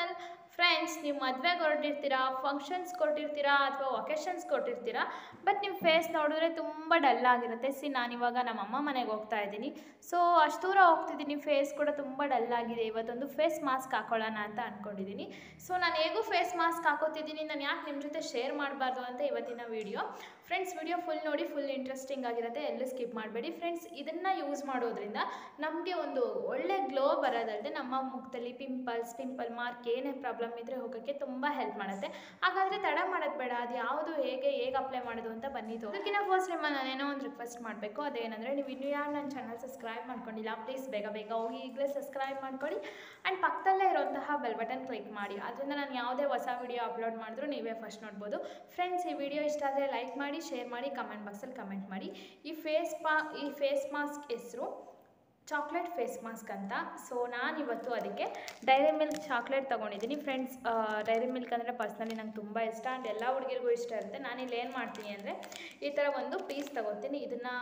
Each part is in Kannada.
ಚಾನಲ್ ಫ್ರೆಂಡ್ಸ್ ನೀವು ಮದುವೆಗೆ ಹೊರಟಿರ್ತೀರಾ ಫಂಕ್ಷನ್ಸ್ ಕೊಟ್ಟಿರ್ತೀರಾ ಅಥವಾ ಒಕೇಶನ್ಸ್ ಕೊಟ್ಟಿರ್ತೀರಾ ಬಟ್ ನಿಮ್ಮ ಫೇಸ್ ನೋಡಿದ್ರೆ ತುಂಬ ಡಲ್ ಆಗಿರುತ್ತೆ ಸಿ ನಾನಿವಾಗ ನಮ್ಮ ಅಮ್ಮ ಮನೆಗೆ ಹೋಗ್ತಾ ಇದ್ದೀನಿ ಸೊ ಅಷ್ಟು ದೂರ ಹೋಗ್ತಿದ್ದೀನಿ ಫೇಸ್ ಕೂಡ ತುಂಬ ಡಲ್ ಆಗಿದೆ ಇವತ್ತೊಂದು ಫೇಸ್ ಮಾಸ್ಕ್ ಹಾಕೊಳ್ಳೋಣ ಅಂತ ಅಂದ್ಕೊಂಡಿದ್ದೀನಿ ಸೊ ನಾನು ಹೇಗೂ ಫೇಸ್ ಮಾಸ್ಕ್ ಹಾಕೋತಿದ್ದೀನಿ ನಾನು ಯಾಕೆ ನಿಮ್ಮ ಜೊತೆ ಶೇರ್ ಮಾಡಬಾರ್ದು ಅಂತ ಇವತ್ತಿನ ವಿಡಿಯೋ ಫ್ರೆಂಡ್ಸ್ ವಿಡಿಯೋ ಫುಲ್ ನೋಡಿ ಫುಲ್ ಇಂಟ್ರೆಸ್ಟಿಂಗ್ ಆಗಿರುತ್ತೆ ಎಲ್ಲೂ ಸ್ಕಿಪ್ ಮಾಡಬೇಡಿ ಫ್ರೆಂಡ್ಸ್ ಇದನ್ನು ಯೂಸ್ ಮಾಡೋದ್ರಿಂದ ನಮಗೆ ಒಂದು ಒಳ್ಳೆ ಗ್ಲೋ ಬರೋದಲ್ಲದೆ ನಮ್ಮ ಮುಖದಲ್ಲಿ ಪಿಂಪಲ್ಸ್ ಪಿಂಪಲ್ ಮಾರ್ಕ್ ಏನೇ ಪ್ರಾಬ್ಲಮ್ ಇದ್ದರೆ ಹೋಗೋಕ್ಕೆ ತುಂಬ ಹೆಲ್ಪ್ ಮಾಡುತ್ತೆ ಹಾಗಾದರೆ ತಡ ಮಾಡೋದು ಬೇಡ ಅದು ಯಾವುದು ಹೇಗೆ ಹೇಗೆ ಅಪ್ಲೈ ಮಾಡೋದು ಅಂತ ಬಂದಿದ್ದು ಅದಕ್ಕಿಂತ ಫಸ್ಟ್ ನಿಮ್ಮ ನಾನೇನೋ ಒಂದು ರಿಕ್ವೆಸ್ಟ್ ಮಾಡಬೇಕು ಅದೇನಂದರೆ ನೀವು ಇನ್ನೂ ಯಾರು ನನ್ನ ಚಾನಲ್ ಸಬ್ಸ್ಕ್ರೈಬ್ ಮಾಡ್ಕೊಂಡಿಲ್ಲ ಪ್ಲೀಸ್ ಬೇಗ ಬೇಗ ಹೋಗಿ ಈಗಲೇ ಸಬ್ಸ್ಕ್ರೈಬ್ ಮಾಡ್ಕೊಳ್ಳಿ ಆ್ಯಂಡ್ ಪಕ್ಕದಲ್ಲೇ ಇರುವಂತಹ ಬೆಲ್ ಬಟನ್ ಕ್ಲಿಕ್ ಮಾಡಿ ಅದರಿಂದ ನಾನು ಯಾವುದೇ ಹೊಸ ವಿಡಿಯೋ ಅಪ್ಲೋಡ್ ಮಾಡಿದ್ರು ನೀವೇ ಫಸ್ಟ್ ನೋಡ್ಬೋದು ಫ್ರೆಂಡ್ಸ್ ಈ ವಿಡಿಯೋ ಇಷ್ಟ ಆದರೆ ಲೈಕ್ ಮಾಡಿ ಶೇರ್ ಮಾಡಿ ಕಮೆಂಟ್ ಬಾಕ್ಸಲ್ಲಿ ಕಮೆಂಟ್ ಮಾಡಿ ಈ ಫೇಸ್ ಪಾ ಈ ಫೇಸ್ ಮಾಸ್ಕ್ ಹೆಸರು ಚಾಕ್ಲೇಟ್ ಫೇಸ್ ಮಾಸ್ಕ್ ಅಂತ ಸೊ ನಾನಿವತ್ತು ಅದಕ್ಕೆ ಡೈರಿ ಮಿಲ್ಕ್ ಚಾಕ್ಲೇಟ್ ತೊಗೊಂಡಿದ್ದೀನಿ ಫ್ರೆಂಡ್ಸ್ ಡೈರಿ ಮಿಲ್ಕ್ ಅಂದರೆ ಪರ್ಸ್ನಲಿ ನಂಗೆ ತುಂಬ ಇಷ್ಟ ಆ್ಯಂಡ್ ಎಲ್ಲ ಹುಡುಗಿರಿಗೂ ಇಷ್ಟ ಇರುತ್ತೆ ನಾನಿಲ್ಲಿ ಏನು ಮಾಡ್ತೀನಿ ಅಂದರೆ ಈ ಥರ ಒಂದು ಪೀಸ್ ತೊಗೊತೀನಿ ಇದನ್ನು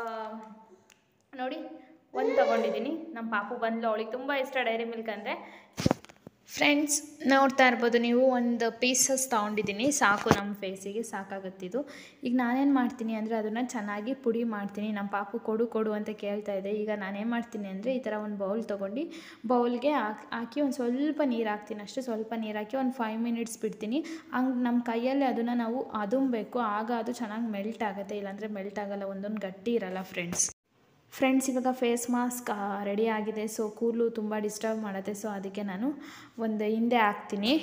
ನೋಡಿ ಒಂದು ತೊಗೊಂಡಿದ್ದೀನಿ ನಮ್ಮ ಪಾಪು ಬಂದ್ಲು ಅವಳಿಗೆ ತುಂಬ ಇಷ್ಟ ಡೈರಿ ಮಿಲ್ಕ್ ಅಂದರೆ ಫ್ರೆಂಡ್ಸ್ ನೋಡ್ತಾ ಇರ್ಬೋದು ನೀವು ಒಂದು ಪೀಸಸ್ ತೊಗೊಂಡಿದ್ದೀನಿ ಸಾಕು ನಮ್ಮ ಫೇಸಿಗೆ ಸಾಕಾಗುತ್ತಿದ್ದು ಈಗ ನಾನೇನು ಮಾಡ್ತೀನಿ ಅಂದರೆ ಅದನ್ನು ಚೆನ್ನಾಗಿ ಪುಡಿ ಮಾಡ್ತೀನಿ ನಮ್ಮ ಪಾಪು ಕೊಡು ಕೊಡು ಅಂತ ಕೇಳ್ತಾ ಇದೆ ಈಗ ನಾನೇನು ಮಾಡ್ತೀನಿ ಅಂದರೆ ಈ ಥರ ಒಂದು ಬೌಲ್ ತೊಗೊಂಡು ಬೌಲ್ಗೆ ಹಾಕಿ ಹಾಕಿ ಒಂದು ಸ್ವಲ್ಪ ನೀರು ಹಾಕ್ತೀನಿ ಅಷ್ಟೇ ಸ್ವಲ್ಪ ನೀರು ಹಾಕಿ ಒಂದು ಫೈವ್ ಮಿನಿಟ್ಸ್ ಬಿಡ್ತೀನಿ ಹಂಗೆ ನಮ್ಮ ಕೈಯಲ್ಲಿ ಅದನ್ನು ನಾವು ಅದುಂಬೇಕು ಆಗ ಅದು ಚೆನ್ನಾಗಿ ಮೆಲ್ಟ್ ಆಗುತ್ತೆ ಇಲ್ಲಾಂದರೆ ಮೆಲ್ಟ್ ಆಗಲ್ಲ ಒಂದೊಂದು ಗಟ್ಟಿ ಇರಲ್ಲ ಫ್ರೆಂಡ್ಸ್ ಫ್ರೆಂಡ್ಸ್ ಇವಾಗ ಫೇಸ್ ಮಾಸ್ಕ್ ರೆಡಿ ಆಗಿದೆ ಸೊ ಕೂದಲು ತುಂಬ ಡಿಸ್ಟರ್ಬ್ ಮಾಡುತ್ತೆ ಸೊ ಅದಕ್ಕೆ ನಾನು ಒಂದು ಹಿಂದೆ ಹಾಕ್ತೀನಿ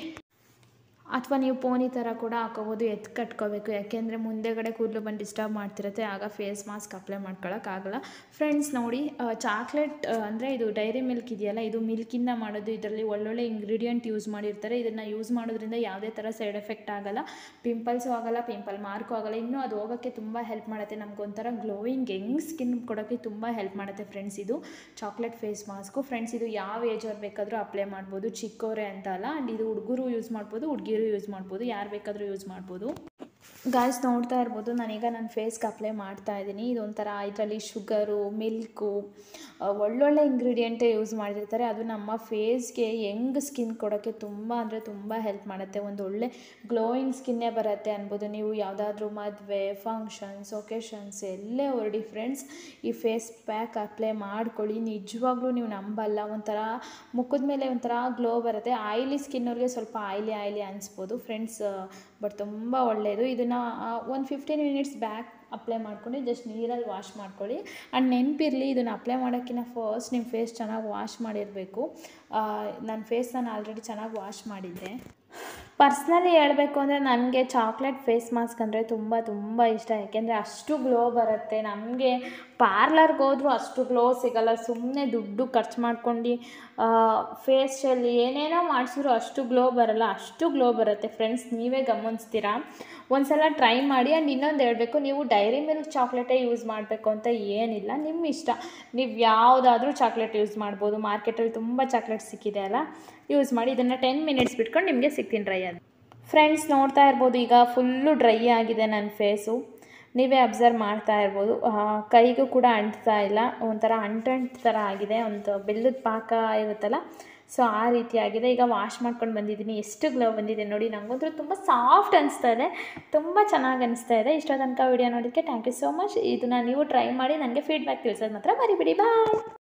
ಅಥವಾ ನೀವು ಪೋನಿ ಥರ ಕೂಡ ಹಾಕೋಬೋದು ಎತ್ತು ಕಟ್ಕೋಬೇಕು ಯಾಕೆಂದರೆ ಮುಂದೆಗಡೆ ಕೂದಲು ಬಂದು ಡಿಸ್ಟರ್ಬ್ ಮಾಡ್ತಿರುತ್ತೆ ಆಗ ಫೇಸ್ ಮಾಸ್ಕ್ ಅಪ್ಲೈ ಮಾಡ್ಕೊಳ್ಳೋಕ್ಕಾಗಲ್ಲ ಫ್ರೆಂಡ್ಸ್ ನೋಡಿ ಚಾಕ್ಲೇಟ್ ಅಂದರೆ ಇದು ಡೈರಿ ಮಿಲ್ಕ್ ಇದೆಯಲ್ಲ ಇದು ಮಿಲ್ಕಿಂದ ಮಾಡೋದು ಇದರಲ್ಲಿ ಒಳ್ಳೊಳ್ಳೆ ಇಂಗ್ರೀಡಿಯೆಂಟ್ ಯೂಸ್ ಮಾಡಿರ್ತಾರೆ ಇದನ್ನು ಯೂಸ್ ಮಾಡೋದ್ರಿಂದ ಯಾವುದೇ ಥರ ಸೈಡ್ ಎಫೆಕ್ಟ್ ಆಗಲ್ಲ ಪಿಂಪಲ್ಸು ಆಗಲ್ಲ ಪಿಂಪಲ್ ಮಾರ್ಕು ಆಗಲ್ಲ ಇನ್ನೂ ಅದು ಹೋಗೋಕ್ಕೆ ತುಂಬ ಹೆಲ್ಪ್ ಮಾಡುತ್ತೆ ನಮಗೊಂಥರ ಗ್ಲೋಯಿಂಗ್ ಯಂಗ್ ಸ್ಕಿನ್ ಕೊಡೋಕ್ಕೆ ತುಂಬ ಹೆಲ್ಪ್ ಮಾಡುತ್ತೆ ಫ್ರೆಂಡ್ಸ್ ಇದು ಚಾಕ್ಲೇಟ್ ಫೇಸ್ ಮಾಸ್ಕು ಫ್ರೆಂಡ್ಸ್ ಇದು ಯಾವ ಏಜ್ ಅವ್ರು ಬೇಕಾದರೂ ಅಪ್ಲೈ ಮಾಡ್ಬೋದು ಚಿಕ್ಕವರೇ ಅಂತ ಅಲ್ಲ ಆ್ಯಂಡ್ ಇದು ಹುಡುಗರು ಯೂಸ್ ಮಾಡ್ಬೋದು ಹುಡುಗಿರು ಯೂಸ್ ಮಾಡ್ಬೋದು ಯಾರು ಬೇಕಾದರೂ ಯೂಸ್ ಮಾಡ್ಬೋದು ಗಾಯ್ಸ್ ನೋಡ್ತಾ ಇರ್ಬೋದು ನಾನೀಗ ನನ್ನ ಫೇಸ್ಗೆ ಅಪ್ಲೈ ಮಾಡ್ತಾ ಇದ್ದೀನಿ ಇದೊಂಥರ ಇದರಲ್ಲಿ ಶುಗರು ಮಿಲ್ಕು ಒಳ್ಳೊಳ್ಳೆ ಇಂಗ್ರೀಡಿಯೆಂಟೇ ಯೂಸ್ ಮಾಡಿರ್ತಾರೆ ಅದು ನಮ್ಮ ಫೇಸ್ಗೆ ಯಂಗ್ ಸ್ಕಿನ್ ಕೊಡೋಕ್ಕೆ ತುಂಬ ಅಂದರೆ ತುಂಬ ಹೆಲ್ಪ್ ಮಾಡುತ್ತೆ ಒಂದು ಒಳ್ಳೆ ಗ್ಲೋಯಿಂಗ್ ಸ್ಕಿನ್ನೇ ಬರುತ್ತೆ ಅನ್ಬೋದು ನೀವು ಯಾವುದಾದ್ರೂ ಮದುವೆ ಫಂಕ್ಷನ್ಸ್ ಒಕೇಶನ್ಸ್ ಎಲ್ಲೇ ಹೊರಡಿ ಫ್ರೆಂಡ್ಸ್ ಈ ಫೇಸ್ ಪ್ಯಾಕ್ ಅಪ್ಲೈ ಮಾಡ್ಕೊಳ್ಳಿ ನಿಜವಾಗ್ಲೂ ನೀವು ನಂಬಲ್ಲ ಒಂಥರ ಮುಖದ ಮೇಲೆ ಒಂಥರ ಗ್ಲೋ ಬರುತ್ತೆ ಆಯಿಲಿ ಸ್ಕಿನ್ನವ್ರಿಗೆ ಸ್ವಲ್ಪ ಆಯಿಲಿ ಆಯಿಲಿ ಅನಿಸ್ಬೋದು ಫ್ರೆಂಡ್ಸ್ ಬಟ್ ತುಂಬ ಒಳ್ಳೆಯದು ಇದನ್ನು ಒಂದು ಫಿಫ್ಟೀನ್ ಮಿನಿಟ್ಸ್ ಬ್ಯಾಕ್ ಅಪ್ಲೈ ಮಾಡ್ಕೊಂಡು ಜಸ್ಟ್ ನೀರಲ್ಲಿ ವಾಶ್ ಮಾಡ್ಕೊಳ್ಳಿ ಆ್ಯಂಡ್ ನೆನಪಿರಲಿ ಇದನ್ನು ಅಪ್ಲೈ ಮಾಡೋಕ್ಕಿಂತ ಫಸ್ಟ್ ನಿಮ್ಮ ಫೇಸ್ ಚೆನ್ನಾಗಿ ವಾಶ್ ಮಾಡಿರಬೇಕು ನನ್ನ ಫೇಸ್ ನಾನು ಆಲ್ರೆಡಿ ಚೆನ್ನಾಗಿ ವಾಶ್ ಮಾಡಿದ್ದೆ ಪರ್ಸ್ನಲಿ ಹೇಳಬೇಕು ಅಂದರೆ ನನಗೆ ಚಾಕ್ಲೇಟ್ ಫೇಸ್ ಮಾಸ್ಕ್ ಅಂದರೆ ತುಂಬ ತುಂಬ ಇಷ್ಟ ಯಾಕೆಂದರೆ ಅಷ್ಟು ಗ್ಲೋ ಬರುತ್ತೆ ನಮಗೆ ಪಾರ್ಲರ್ಗೆ ಹೋದರೂ ಅಷ್ಟು ಗ್ಲೋ ಸಿಗಲ್ಲ ಸುಮ್ಮನೆ ದುಡ್ಡು ಖರ್ಚು ಮಾಡ್ಕೊಂಡು ಫೇಶಲ್ಲಿ ಏನೇನೋ ಮಾಡಿಸಿದ್ರು ಅಷ್ಟು ಗ್ಲೋ ಬರಲ್ಲ ಅಷ್ಟು ಗ್ಲೋ ಬರುತ್ತೆ ಫ್ರೆಂಡ್ಸ್ ನೀವೇ ಗಮನಿಸ್ತೀರಾ ಒಂದು ಸಲ ಟ್ರೈ ಮಾಡಿ ಆ್ಯಂಡ್ ಇನ್ನೊಂದು ಹೇಳಬೇಕು ನೀವು ಡೈರಿ ಮಿಲ್ಕ್ ಚಾಕ್ಲೇಟೇ ಯೂಸ್ ಮಾಡಬೇಕು ಅಂತ ಏನಿಲ್ಲ ನಿಮ್ಮ ಇಷ್ಟ ನೀವು ಯಾವುದಾದ್ರೂ ಚಾಕ್ಲೇಟ್ ಯೂಸ್ ಮಾಡ್ಬೋದು ಮಾರ್ಕೆಟಲ್ಲಿ ತುಂಬ ಚಾಕ್ಲೇಟ್ ಸಿಕ್ಕಿದೆ ಅಲ್ಲ ಯೂಸ್ ಮಾಡಿ ಇದನ್ನು ಟೆನ್ ಮಿನಿಟ್ಸ್ ಬಿಟ್ಕೊಂಡು ನಿಮಗೆ ಸಿಗ್ತೀನಿ ಡ್ರೈ ಅದು ಫ್ರೆಂಡ್ಸ್ ನೋಡ್ತಾ ಇರ್ಬೋದು ಈಗ ಫುಲ್ಲು ಡ್ರೈ ಆಗಿದೆ ನನ್ನ ಫೇಸು ನೀವೇ ಅಬ್ಸರ್ವ್ ಮಾಡ್ತಾ ಇರ್ಬೋದು ಕೈಗೂ ಕೂಡ ಅಂಟ್ತಾ ಇಲ್ಲ ಒಂಥರ ಅಂಟಂಟ್ ಥರ ಆಗಿದೆ ಒಂದು ಬೆಲ್ಲದ ಪಾಕ ಇರುತ್ತಲ್ಲ ಸೊ ಆ ರೀತಿ ಆಗಿದೆ ಈಗ ವಾಶ್ ಮಾಡ್ಕೊಂಡು ಬಂದಿದ್ದೀನಿ ಎಷ್ಟು ಗ್ಲೋ ಬಂದಿದೆ ನೋಡಿ ನನಗಂತೂ ತುಂಬ ಸಾಫ್ಟ್ ಅನಿಸ್ತಾ ಇದೆ ತುಂಬ ಚೆನ್ನಾಗಿ ಅನಿಸ್ತಾ ಇದೆ ಇಷ್ಟೋ ತನಕ ವಿಡಿಯೋ ನೋಡೋದಕ್ಕೆ ಥ್ಯಾಂಕ್ ಯು ಸೋ ಮಚ್ ಇದನ್ನು ನೀವು ಟ್ರೈ ಮಾಡಿ ನನಗೆ ಫೀಡ್ಬ್ಯಾಕ್ ತಿಳಿಸೋದು ಮಾತ್ರ ಮರಿಬಿಡಿ ಬಾಯ್